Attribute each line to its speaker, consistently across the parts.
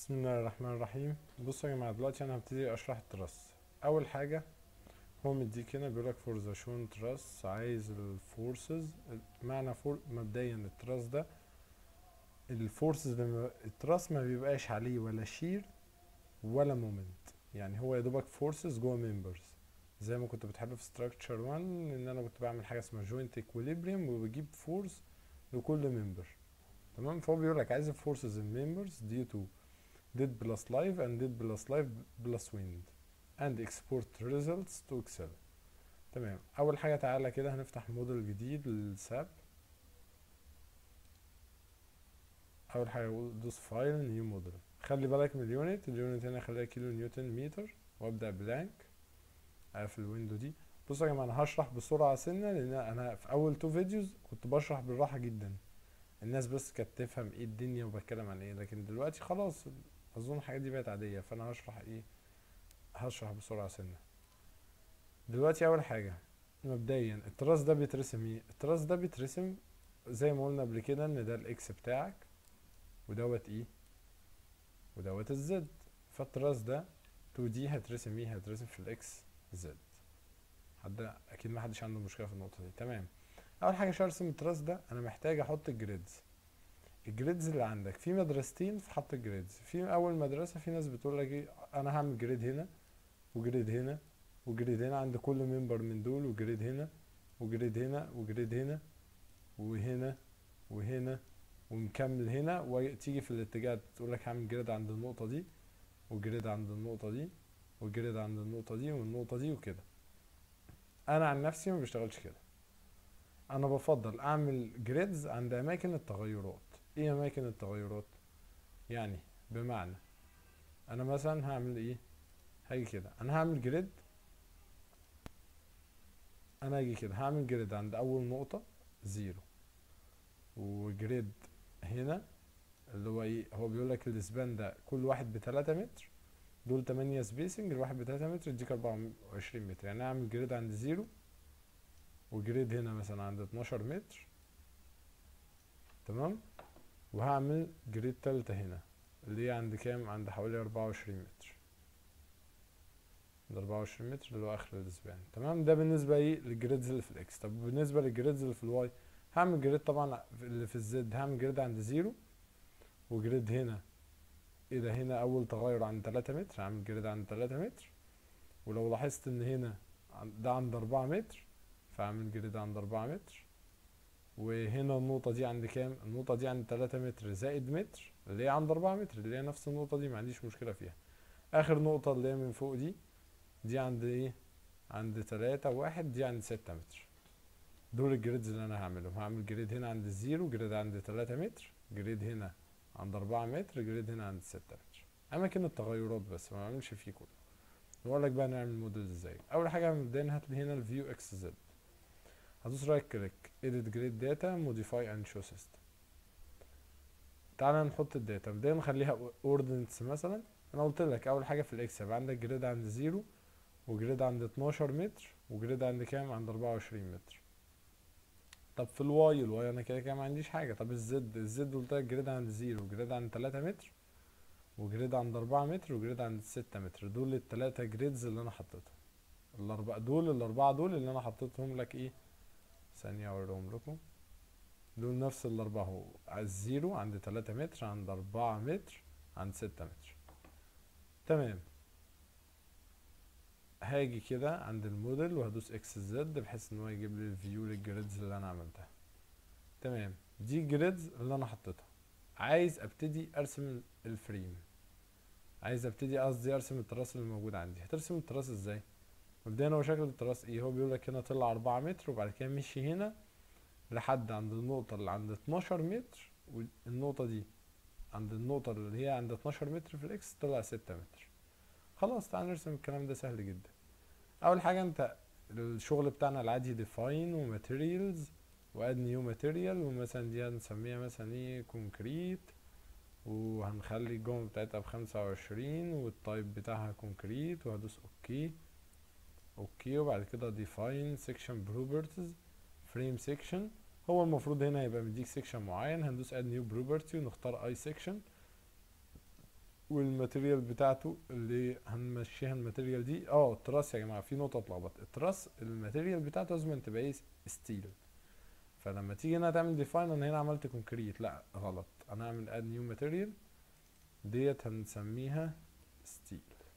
Speaker 1: بسم الله الرحمن الرحيم بصوا يا جماعه دلوقتي انا هبتدي اشرح التراس اول حاجه هو مديك هنا بيقولك فور ذا شون تراس عايز الفورسز معنى فور مبدئيا التراس ده الفورسز لما التراس ما بيبقاش عليه ولا شير ولا مومنت يعني هو يا دوبك فورسز جوه ممبرز زي ما كنت بتحب في ستراكشر 1 ان انا كنت بعمل حاجه اسمها جوينت اكويليبريم وبجيب فورس لكل ممبر تمام فهو بيقول لك عايز الفورسز الممبرز دي تو did plus live and did plus live plus wind and export results to excel تمام اول حاجه تعالى كده هنفتح موديل جديد للساب اول حاجه دوس فايل نيو موديل خلي بالك من اليونت اليونت هنا خليها كيلو نيوتن متر وابدا بلانك اقفل الويندو دي بصوا يا جماعه انا هشرح بسرعه سنه لان انا في اول تو فيديوز كنت بشرح بالراحه جدا الناس بس كانت تفهم ايه الدنيا وبتكلم عن ايه لكن دلوقتي خلاص اظن الحاجات دي بقت عاديه فانا هشرح ايه هشرح بسرعه سنه دلوقتي اول حاجه مبدئيا التراس ده بيترسم ايه التراس ده بيترسم زي ما قلنا قبل كده ان ده الاكس بتاعك ودوت ايه ودوت الزد فالتراس ده 2 دي هترسم ايه هترسم في الاكس زد حد اكيد ما حدش عنده مشكله في النقطه دي تمام اول حاجه عشان ارسم التراس ده انا محتاج احط الجريدز الجريدز اللي عندك في مدرستين في حط الجريدز في اول مدرسه في ناس بتقول لك ايه انا هعمل جريد هنا وجريد هنا وجريد هنا عند كل ممبر من دول وجريد هنا وجريد هنا وجريد هنا وهنا وهنا ومكمل هنا وتيجي في الاتجاه تقول لك هعمل جريد عند النقطه دي وجريد عند النقطه دي وجريد عند النقطه دي والنقطه دي وكده انا عن نفسي ما بشتغلش كده انا بفضل اعمل جريدز عند اماكن التغيرات ايه اماكن التغيرات يعني بمعنى انا مثلا هعمل ايه هاجي كده انا هعمل جريد انا هاجي كده هعمل جريد عند اول نقطة زيرو وجريد هنا اللي هو ايه هو بيقول لك السبان ده كل واحد بتلاتة متر دول تمانية سبيسنج الواحد بتلاتة متر يديك اربعة وعشرين متر يعني اعمل جريد عند زيرو وجريد هنا مثلا عند اتناشر متر تمام وهعمل جريد تالتة هنا اللي هي عند كام عند حوالي اربعة وعشرين متر عند اربعة وعشرين متر اللي هو اخر الاسبان تمام ده بالنسبة ايه للجريدز اللي في الاكس طب بالنسبة للجريدز اللي في الواي هعمل جريد طبعا اللي في الزد هعمل جريد عند زيرو وجريد هنا ايه ده هنا اول تغير عند تلاتة متر هعمل جريد عند تلاتة متر ولو لاحظت ان هنا ده عند اربعة متر فاعمل جريد عند اربعة متر وهنا النقطة دي عند كام؟ النقطة دي عند تلاتة متر زائد متر اللي هي عند أربعة متر اللي هي نفس النقطة دي ما عنديش مشكلة فيها آخر نقطة اللي هي من فوق دي دي عند ايه؟ عند تلاتة واحد دي عند ستة متر دول الجريدز اللي أنا هعملهم هعمل جريد هنا عند الزيرو جريد عند تلاتة متر جريد هنا عند أربعة متر جريد هنا عند ستة متر أماكن التغيرات بس ما بعملش فيه كله نقول لك بقى نعمل موديل ازاي أول حاجة مبدئيا هات لي هنا الفيو اكس زد هدوس رايت كليك edit grid data modify and show system تعالى نحط الداتا بداية نخليها ordinance مثلا انا قلت لك اول حاجة في الاكس يبقى عندك جريد عند زيرو وجريد عند اتناشر متر وجريد عند كام عند اربعة وعشرين متر طب في الواي الواي انا كده كده ما عنديش حاجة طب الزد الزد قلت لك جريد عند زيرو جريد عند تلاتة متر وجريد عند اربعة متر وجريد عند ستة متر دول التلاتة جريدز اللي انا حطيتهم الاربعة دول الاربعة دول اللي انا حطيتهم لك ايه ثانية اوريهم لكم دول نفس الاربعة اهو على الزيرو عند تلاتة متر عند اربعة متر عند ستة متر تمام هاجي كده عند الموديل وهدوس اكس زد بحيث ان هو يجيب لي الفيو للجريدز اللي انا عملتها تمام دي الجريدز اللي انا حطيتها عايز ابتدي ارسم الفريم عايز ابتدي قصدي ارسم التراس اللي موجود عندي هترسم التراس ازاي مبدئيا هو شكل التراس ايه هو بيقول لك هنا طلع أربعة متر وبعد كده مشي هنا لحد عند النقطة اللي عند اتناشر متر والنقطة دي عند النقطة اللي هي عند اتناشر متر في الاكس طلع ستة متر خلاص تعال نرسم الكلام ده سهل جدا أول حاجة انت الشغل بتاعنا العادي define وماتيريالز واد نيو ماتيريال ومثلا دي هنسميها مثلا ايه كونكريت وهنخلي الجملة بتاعتها بخمسة وعشرين والتايب بتاعها كونكريت وهدوس اوكي اوكي وبعد كده define section properties frame section هو المفروض هنا يبقى مديك section معين هندوس add new property ونختار اي section والماتيريال بتاعته اللي هنمشيها الماتيريال دي اه التراس يا جماعه في نقطه اتلخبطت التراس الماتيريال بتاعته لازم تبقى ايه ستيل فلما تيجي هنا تعمل ديفاين انا هنا عملت كونكريت لا غلط انا هعمل اد نيو ماتيريال ديت هنسميها ستيل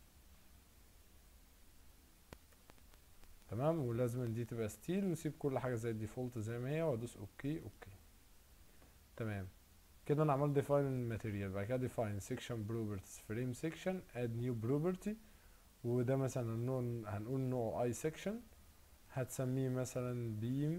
Speaker 1: تمام ولازم دي تبقى ستيل وسيب كل حاجه زي الديفولت زي ما هي وادوس اوكي اوكي تمام كده انا عملت define الماتيريال بعد كده define section properties frame section add new property وده مثلا النوع هنقول نوع اي section هتسميه مثلا beam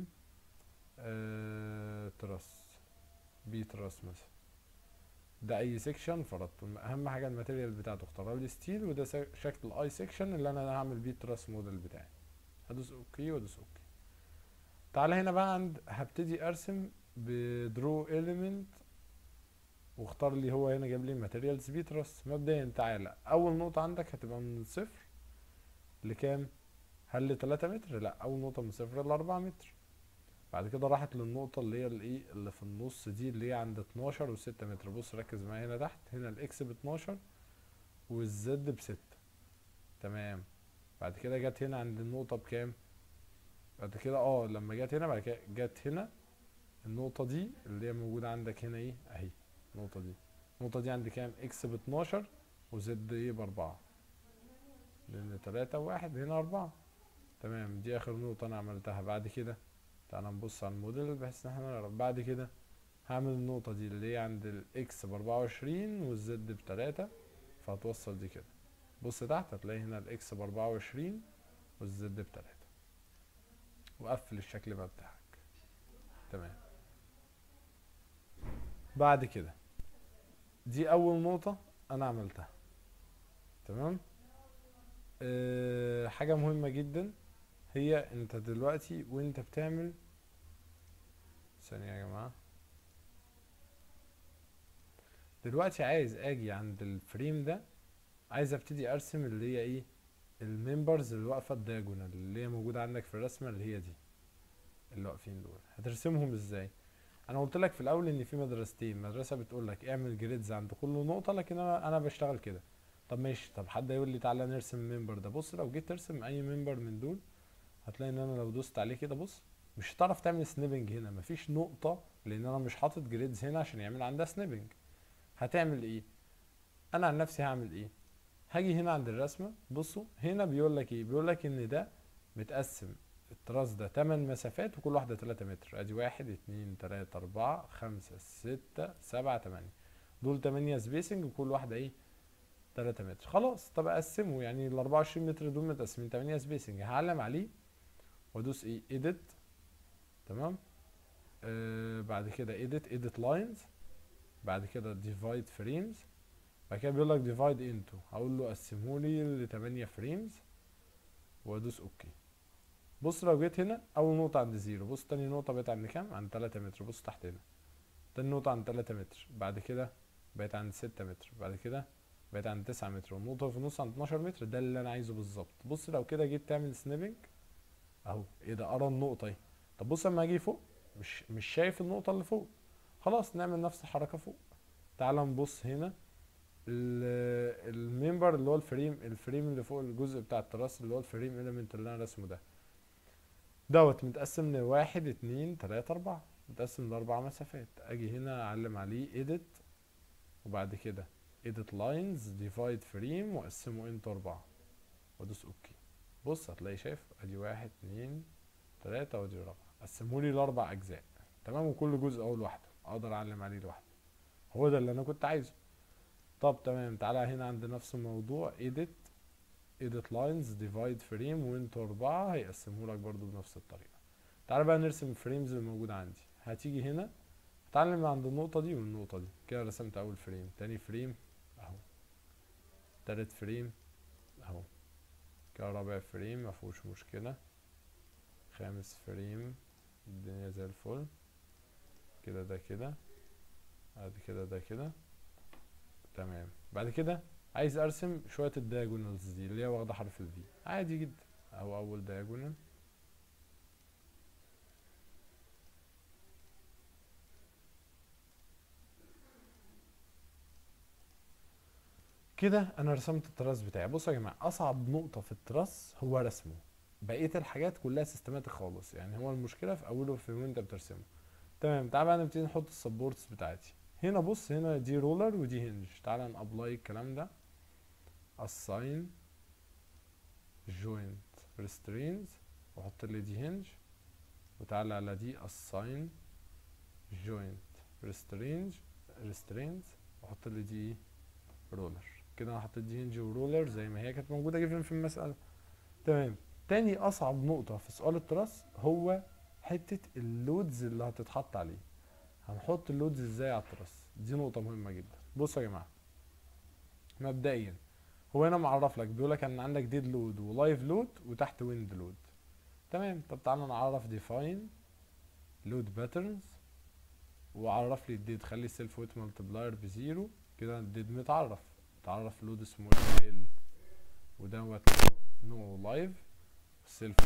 Speaker 1: آه تراس بي تراس مثلا ده اي سيكشن فرضته اهم حاجه الماتيريال بتاعته اختارها لي ستيل وده شكل الاي سيكشن اللي انا هعمل بيه التراس موديل بتاعي هدوس اوكي وادوس اوكي تعالى هنا بقى عند هبتدي ارسم بدرو اليمنت واختار لي هو هنا جاب لي ماتيريالز بيترس مبدئيا تعالى اول نقطة عندك هتبقى من صفر لكام هل لتلاتة متر لا اول نقطة من صفر لاربعة متر بعد كده راحت للنقطة اللي هي الايه اللي في النص دي اللي هي عند اتناشر وستة متر بص ركز معايا هنا تحت هنا الاكس باتناشر والزد بستة تمام بعد كده جت هنا عند النقطة بكام بعد كده اه لما جت هنا بعد كده جت هنا النقطة دي اللي هي موجودة عندك هنا ايه اهي النقطة دي النقطة دي عند كام اكس باتناشر وزد ايه باربعة لان تلاتة وواحد هنا اربعة تمام دي اخر نقطة انا عملتها بعد كده تعال نبص على الموديل بحيث ان احنا نعرف بعد كده هعمل النقطة دي اللي هي عند الاكس باربعة وعشرين والزد بتلاتة فهتوصل دي كده بص تحت هتلاقي هنا الاكس باربعة وعشرين والزد بتلاتة وقفل الشكل بقى بتاعك تمام بعد كده دي اول نقطة انا عملتها تمام أه حاجة مهمة جدا هي انت دلوقتي وانت بتعمل ثانية يا جماعة دلوقتي عايز اجي عند الفريم ده عايز ابتدي ارسم اللي هي ايه الممبرز اللي واقفة الدياجونال اللي هي موجودة عندك في الرسمة اللي هي دي اللي واقفين دول هترسمهم ازاي انا قلت لك في الاول ان في مدرستين مدرسه بتقول لك اعمل جريدز عند كل نقطه لكن انا انا بشتغل كده طب ماشي طب حد يقول لي تعالى نرسم ممبر ده بص لو جيت ترسم اي ممبر من دول هتلاقي ان انا لو دوست عليه كده بص مش هتعرف تعمل سنيبنج هنا مفيش نقطه لان انا مش حاطط جريدز هنا عشان يعمل عندها سنيبنج هتعمل ايه انا عن نفسي هعمل ايه هاجي هنا عند الرسمه بصوا هنا بيقول لك ايه بيقول لك ان ده متقسم التراس ده تمن مسافات وكل واحدة تلاتة متر ادي واحد اتنين تلاتة اربعة خمسة ستة سبعة تمانية دول تمانية سبيسنج وكل واحدة ايه تلاتة متر خلاص طب اقسمه يعني ال 24 متر دول متقسمين تمانية سبيسنج هعلم عليه وادوس ايه edit تمام آه بعد كده edit edit lines بعد كده divide frames بعد كده بيقول لك divide into هقول له قسمهولي لتمانية فريمز وادوس اوكي بص لو جيت هنا اول نقطة عند زيرو بص تاني نقطة بقت عند كام عند تلاتة متر بص تحت هنا تاني نقطة عند تلاتة متر بعد كده بقت عند ستة متر بعد كده بقت عند تسعة متر والنقطة في النص عند اتناشر متر ده اللي انا عايزه بالظبط بص لو كده جيت تعمل سنيبنج اهو ايه ده ارى النقطة اهي طب بص لما اجي فوق مش مش شايف النقطة اللي فوق خلاص نعمل نفس الحركة فوق تعال نبص هنا الممبر اللي هو الفريم الفريم اللي فوق الجزء بتاع التراس اللي هو الفريم اليمنت اللي انا رسمه ده دوت متقسم لواحد اتنين تلاتة اربعة متقسم لاربع مسافات اجي هنا اعلم عليه edit وبعد كده edit lines divide frame واقسمه انت اربعة وادوس اوكي بص هتلاقي شايف ادي واحد اتنين تلاتة وادي رابعة قسمهولي لاربع اجزاء تمام وكل جزء اهو لوحده اقدر اعلم عليه لوحده هو ده اللي انا كنت عايزه طب تمام تعالى هنا عند نفس الموضوع edit edit lines divide frame وانتوا اربعة هيقسمه لك برضو بنفس الطريقة تعالى بقى نرسم الفريمز اللي موجودة عندي هتيجي هنا تعلم عند النقطة دي والنقطة دي كده رسمت اول فريم تاني فريم اهو تالت فريم اهو كده رابع فريم مفهوش مشكلة خامس فريم الدنيا زي الفل كده ده كده بعد كده ده كده تمام بعد كده عايز ارسم شويه الدايجونالز دي اللي هي واخده حرف الفي عادي جدا اهو اول دايجونال كده انا رسمت التراس بتاعي بصوا يا جماعه اصعب نقطه في التراس هو رسمه بقيه الحاجات كلها سيستماتيك خالص يعني هو المشكله في اوله في وانت بترسمه تمام تعال بقى نبتدي نحط السبورتس بتاعتي هنا بص هنا دي رولر ودي هنج تعال نابلاي الكلام ده assign joint restraints واحط لي دي هنج وتعالى على دي assign joint restraints restraints واحط لي دي رولر كده انا حطيت دي هنج ورولر زي ما هي كانت موجوده جدا في المساله تمام تاني اصعب نقطه في سؤال التراس هو حته اللودز اللي هتتحط عليه هنحط اللودز ازاي على التراس دي نقطه مهمه جدا بصوا يا جماعه مبدئيا هو هنا معرف لك بيقول لك ان عندك ديد لود ولايف لود وتحت ويند لود تمام طب تعالى نعرف ديفاين لود باترنز وعرف لي الديد خلي السيلف ويت ملتبلاير بزيرو كده الديد متعرف تعرف لود اسمه ال ودوت نو لايف سيلف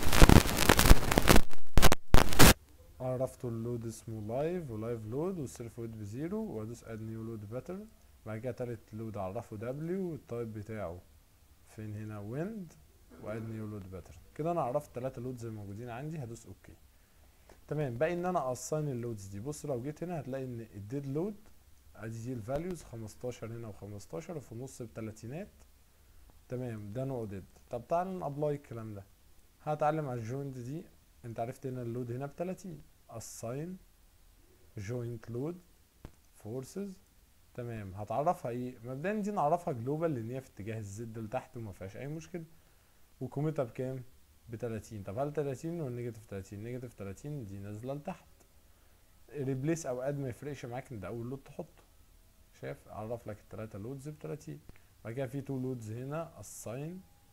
Speaker 1: عرفته اللود اسمه لايف ولايف لود والسيلف ويت بزيرو وادوس اد نيو لود باترن بعد كده تالت لود اعرفه دبليو والتايب بتاعه فين هنا ويند واد نيو لود باترن كده انا عرفت تلاتة لودز الموجودين عندي هدوس اوكي تمام باقي ان انا اصين اللودز دي بص لو جيت هنا هتلاقي ان الديد لود ادي دي الفاليوز 15 هنا و15 وفي النص بتلاتينات تمام ده نوع ديد طب تعالى نابلاي الكلام ده هتعلم على الجوينت دي انت عرفت ان اللود هنا ب 30 assign joint load forces تمام هتعرفها ايه مبدئيا دي نعرفها جلوبال لان هي في اتجاه الزد لتحت وما فيهاش اي مشكله وقيمتها بكام ب 30 طب هل 30 ولا نيجاتيف 30 نيجاتيف 30 دي نازله لتحت ريبليس او اد ما يفرقش معاك ان ده اول لود تحطه شايف اعرف لك الثلاثه لودز ب 30 بعد كده في تو لودز هنا assign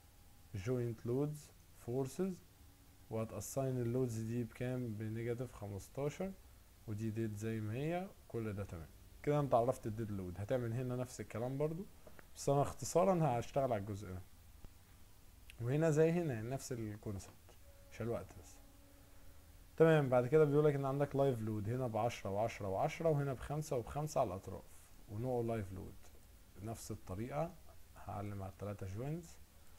Speaker 1: joint loads forces وهتأساين اللودز دي بكام بنيجاتيف 15 ودي ديد زي ما هي كل ده تمام كده انت عرفت الديد لود هتعمل هنا نفس الكلام برضو بس انا اختصارا هشتغل على الجزء ده وهنا زي هنا يعني نفس الكونسبت عشان الوقت بس تمام بعد كده بيقولك ان عندك لايف لود هنا بعشرة وعشرة وعشرة وهنا بخمسة وبخمسة على الاطراف ونوع لايف لود نفس الطريقة هعلم على التلاتة جوينتس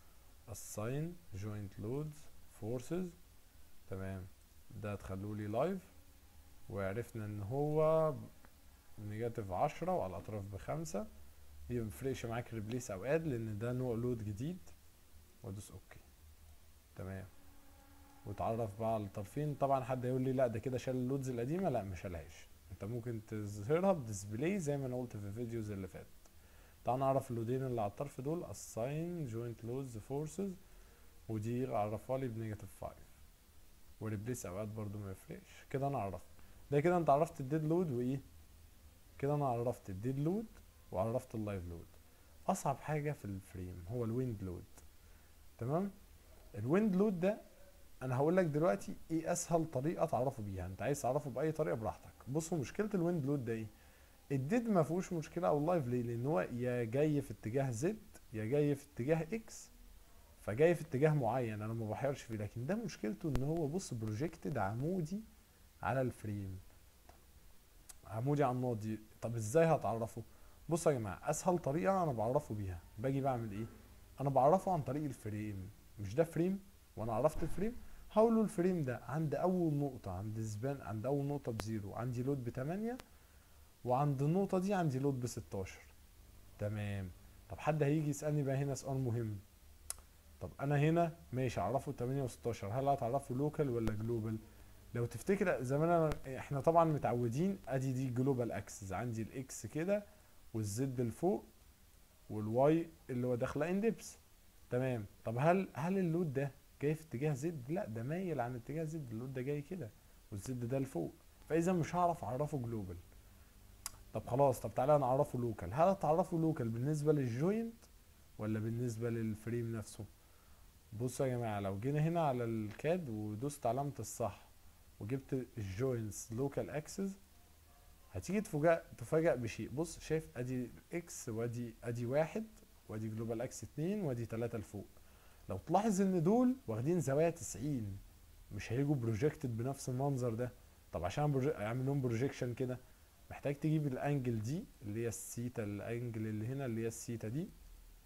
Speaker 1: assign joint loads forces تمام ده تخلوه لي لايف وعرفنا ان هو نيجاتيف عشرة وعلى الاطراف بخمسة دي مفرقش معاك ريبليس او اد لان ده نوع لود جديد وادوس اوكي تمام وتعرف بقى على الطرفين طبعا حد يقول لي لا ده كده شال اللودز القديمه لا ما شالهاش انت ممكن تظهرها بديسبلاي زي ما انا قلت في الفيديوز اللي فاتت تعال نعرف اللودين اللي على الطرف دول assign joint loads forces ودي عرفها لي بنيجاتيف 5 وريبليس اوقات برضو ما يفرقش كده انا عرفت ده كده انت عرفت الديد لود وايه كده انا عرفت الديد لود وعرفت اللايف لود اصعب حاجه في الفريم هو الويند لود تمام الويند لود ده انا هقول لك دلوقتي ايه اسهل طريقه تعرفه بيها انت عايز تعرفه باي طريقه براحتك بصوا مشكله الويند لود ده ايه الديد ما فيهوش مشكله او اللايف ليه لان هو يا جاي في اتجاه زد يا جاي في اتجاه اكس فجاي في اتجاه معين انا ما بحيرش فيه لكن ده مشكلته ان هو بص بروجكتد عمودي على الفريم عمودي على النقط دي طب ازاي هتعرفه بصوا يا جماعه اسهل طريقه انا بعرفه بيها باجي بعمل ايه انا بعرفه عن طريق الفريم مش ده فريم وانا عرفت الفريم هقول له الفريم ده عند اول نقطه عند سبان عند اول نقطه بزيرو عندي لود بتمانية وعند النقطه دي عندي لود بستاشر تمام طب حد هيجي يسالني بقى هنا سؤال مهم طب انا هنا ماشي اعرفه 8 و16 هل هتعرفه لوكال ولا جلوبال لو تفتكر زمان انا احنا طبعا متعودين ادي دي جلوبال اكسس عندي الاكس كده والزد لفوق والواي اللي هو داخله اندبس تمام طب هل هل اللود ده جاي في اتجاه زد لا ده مايل عن اتجاه زد اللود ده جاي كده والزد ده لفوق فاذا مش هعرف اعرفه جلوبال طب خلاص طب تعالى نعرفه لوكال هل هتعرفه لوكال بالنسبه للجوينت ولا بالنسبه للفريم نفسه بصوا يا جماعه لو جينا هنا على الكاد ودوست علامه الصح وجبت الجوينتس لوكال اكسس هتيجي تفاجأ تفاجأ بشيء بص شايف ادي اكس وادي ادي واحد وادي جلوبال اكس اتنين وادي تلاتة لفوق لو تلاحظ ان دول واخدين زوايا تسعين مش هيجوا بروجكتد بنفس المنظر ده طب عشان بروج... اعمل لهم بروجيكشن كده محتاج تجيب الانجل دي اللي هي السيتا الانجل اللي هنا اللي هي السيتا دي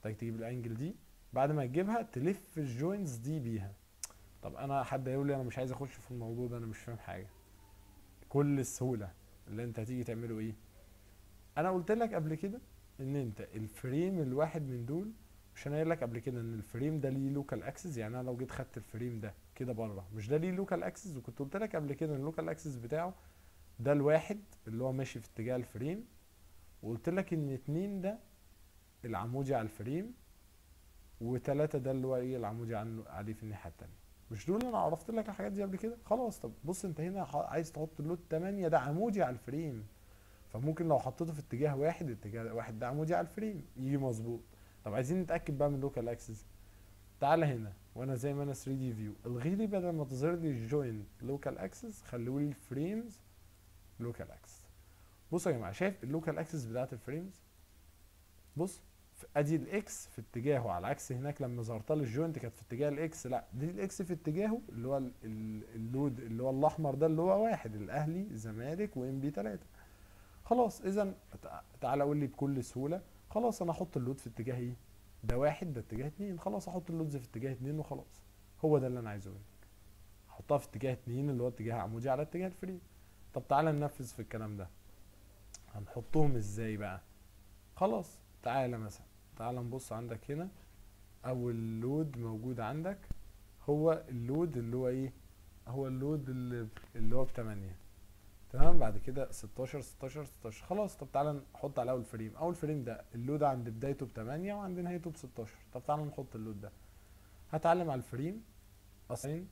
Speaker 1: محتاج تجيب الانجل دي بعد ما تجيبها تلف الجوينتس دي بيها طب انا حد هيقول لي انا مش عايز اخش في الموضوع ده انا مش فاهم حاجه كل السهوله اللي انت هتيجي تعمله ايه انا قلت لك قبل كده ان انت الفريم الواحد من دول مش انا قايل لك قبل كده ان الفريم ده ليه لوكال اكسس يعني انا لو جيت خدت الفريم ده كده بره مش ده ليه لوكال اكسس وكنت قلت لك قبل كده ان اللوكال اكسس بتاعه ده الواحد اللي هو ماشي في اتجاه الفريم وقلت لك ان اتنين ده العمودي على الفريم وتلاتة ده اللي هو ايه العمودي عنه عليه في الناحية التانية مش دول انا عرفت لك الحاجات دي قبل كده خلاص طب بص انت هنا ح- عايز تحط اللود 8 ده عمودي على الفريم فممكن لو حطيته في اتجاه واحد اتجاه واحد ده عمودي على الفريم يجي مظبوط طب عايزين نتاكد بقى من اللوكال اكسس تعالى هنا وانا زي ما انا 3 دي فيو الغي لي بدل ما تظهر لي الجوينت لوكال اكسس خلوا لي الفريمز لوكال اكسس بصوا يا جماعه شايف اللوكال اكسس بتاعت الفريمز بص في- ادي الاكس في اتجاهه على عكس هناك لما ظهرت لي الجوينت كانت في اتجاه الاكس لا دي الاكس في اتجاهه اللي هو ال- ال- اللود اللي هو الاحمر ده اللي هو واحد الاهلي الزمالك وام بي 3 خلاص اذا تع- تعالى قول لي بكل سهوله خلاص انا احط اللود في اتجاه ايه ده واحد ده اتجاه اتنين خلاص احط اللودز في اتجاه اتنين وخلاص هو ده اللي انا عايزه منك احطها في اتجاه اتنين اللي هو اتجاه عمودي على اتجاه الفريم طب تعالى ننفذ في الكلام ده هنحطهم ازاي بقى خلاص تعالى مثلا تعالى نبص عندك هنا اول لود موجود عندك هو اللود اللي هو ايه هو اللود اللي, اللي هو بتمانية تمام بعد كده 16 16 16 خلاص طب تعالى نحط على اول فريم اول فريم ده اللود عند بدايته بتمانية وعند نهايته ب 16 طب تعالى نحط اللود ده هتعلم على الفريم اساين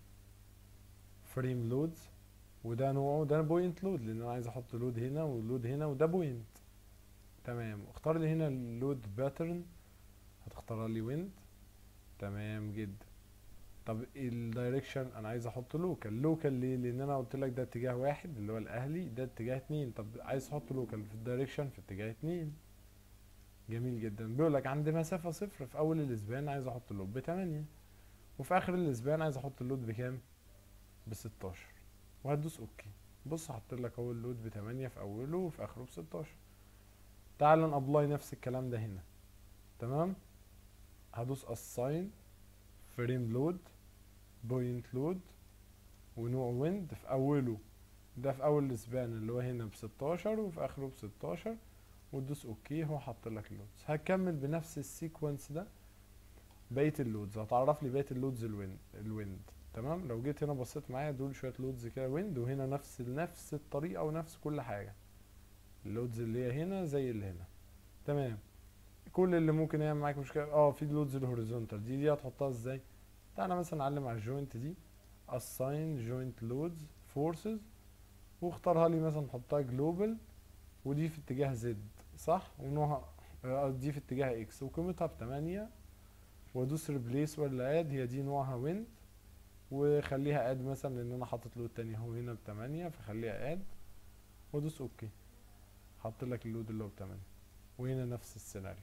Speaker 1: فريم لودز وده نوعه ده بوينت لود لان انا عايز احط لود هنا ولود هنا وده بوينت تمام اختار لي هنا اللود باترن هتختار لي ويند تمام جدا طب الدايركشن انا عايز احط لوكال لوكال ليه لان انا قلت لك ده اتجاه واحد اللي هو الاهلي ده اتجاه اتنين طب عايز احط لوكال في الدايركشن في اتجاه اتنين جميل جدا بيقول لك عند مسافة صفر في اول الاسبان عايز احط اللود بتمانية وفي اخر الاسبان عايز احط اللود بكام بستاشر وهتدوس اوكي بص حط لك اهو اللود بتمانية في اوله وفي اخره بستاشر تعال نابلاي نفس الكلام ده هنا تمام هدوس assign فريم لود بوينت لود ونوع ويند في اوله ده في اول الاسبان اللي هو هنا ب 16 وفي اخره ب 16 وتدوس اوكي هو حط لك اللودز هكمل بنفس السيكونس ده بقيه اللودز هتعرف لي بقيه اللودز الويند الويند تمام لو جيت هنا بصيت معايا دول شويه لودز كده ويند وهنا نفس نفس الطريقه ونفس كل حاجه اللودز اللي هي هنا زي اللي هنا تمام كل اللي ممكن يعمل معاك مشكله اه في اللودز الهوريزونتال دي دي هتحطها ازاي تعالى مثلا اعلم على الجوينت دي assign joint loads forces واختارها لي مثلا حطها جلوبال ودي في اتجاه زد صح ونوعها آه، دي في اتجاه اكس وقيمتها بتمانية وادوس ريبليس ولا اد هي دي نوعها ويند وخليها اد مثلا لان انا حاطط لود تاني اهو هنا بتمانية فخليها اد وادوس اوكي حط لك اللود اللي هو بتمانية وهنا نفس السيناريو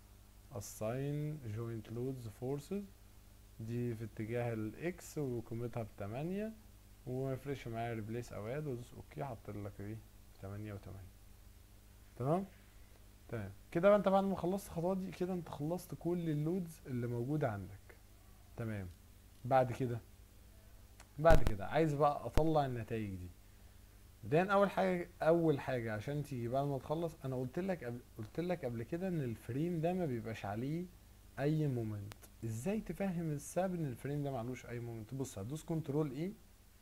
Speaker 1: assign joint loads forces دي في اتجاه الاكس وقيمتها بتمانية وما يفرقش معايا ريبليس او اد وادوس اوكي حط لك ايه تمانية وتمانية تمام تمام كده بقى انت بعد ما خلصت الخطوات دي كده انت خلصت كل اللودز اللي موجودة عندك تمام بعد كده بعد كده عايز بقى اطلع النتائج دي ده اول حاجه اول حاجه عشان تيجي بعد ما تخلص انا قلت لك قبل قلت لك قبل كده ان الفريم ده ما بيبقاش عليه اي مومنت ازاي تفهم السبب ان الفريم ده معلوش اي مومنت بص هتدوس كنترول ايه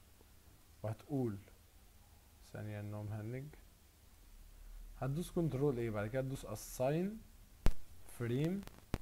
Speaker 1: وهتقول ثانيه انه مهنج هتدوس كنترول ايه بعد كده تدوس assign فريم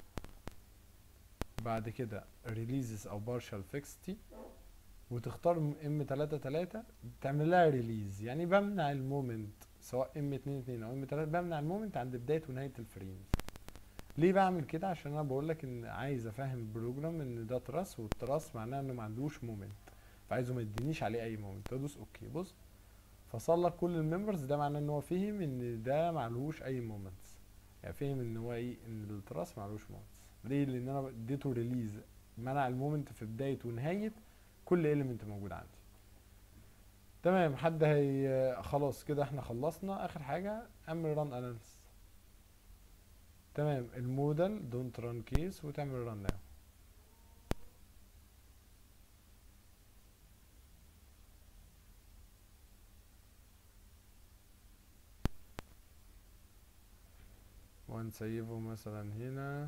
Speaker 1: بعد كده releases او partial fixity وتختار ام 3 3 تعمل لها ريليز يعني بمنع المومنت سواء ام 2 2 او ام 3 بمنع المومنت عند بدايه ونهايه الفريمز ليه بعمل كده عشان انا بقول لك ان عايز افهم البروجرام ان ده تراس والتراس معناه انه ما عندوش مومنت فعايزه ما يدينيش عليه اي مومنت ادوس اوكي بص فصل لك كل الممبرز ده معناه ان هو فهم ان ده معلهوش اي مومنتس يعني فهم ان هو ايه ان التراس معلوش مومنتس ليه لان انا اديته ريليز منع المومنت في بدايه ونهايه كل اليمنت موجود عندي تمام حد هي خلاص كده احنا خلصنا اخر حاجه اعمل ران اناليسيس تمام المودل دونت ران كيس وتعمل ران ناو وهنسيبه مثلا هنا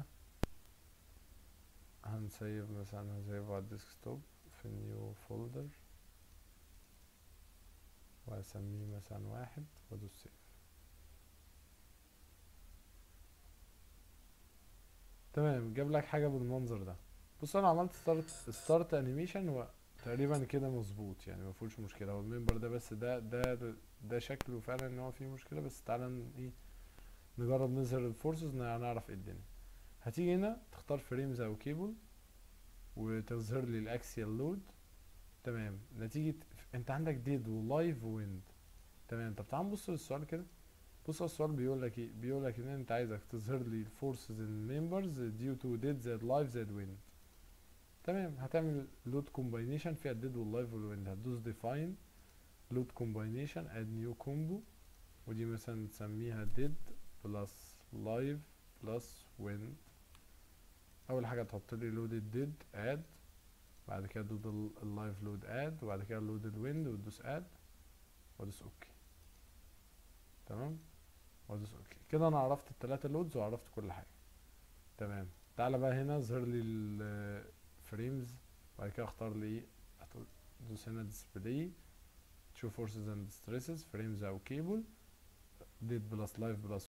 Speaker 1: هنسيب مثلا هسيبه على الديسكتوب في نيو فولدر وهسميه مثلا واحد وادوس سيف تمام جاب لك حاجه بالمنظر ده بص انا عملت ستارت ستارت انيميشن وتقريبا كده مظبوط يعني ما فيهوش مشكله هو المنبر ده بس ده ده ده شكله فعلا ان هو فيه مشكله بس تعالى ن- ايه نجرب نظهر الفورسز نعرف ايه الدنيا هتيجي هنا تختار فريمز او كيبل وتظهر لي الاكسيال لود تمام نتيجة انت عندك ديد ولايف ويند تمام طب تعال نبص للسؤال كده بص على السؤال بيقول لك ايه بيقول لك ان انت عايزك تظهر لي الفورسز الممبرز ديو تو ديد زائد لايف زائد ويند تمام هتعمل لود كومباينيشن فيها الديد واللايف والويند هتدوس ديفاين لود كومباينيشن اد نيو كومبو ودي مثلا تسميها ديد بلس لايف بلس ويند اول حاجه تحط لي لود الديد اد بعد كده لود اللايف لود اد وبعد كده لود الويند وتدوس اد وادوس اوكي تمام وادوس اوكي كده انا عرفت التلاتة لودز وعرفت كل حاجه تمام تعالى بقى هنا اظهر لي الفريمز وبعد كده اختار لي دوس هنا ديسبلاي تشوف فورسز اند ستريسز فريمز او كيبل ديد بلس لايف بلس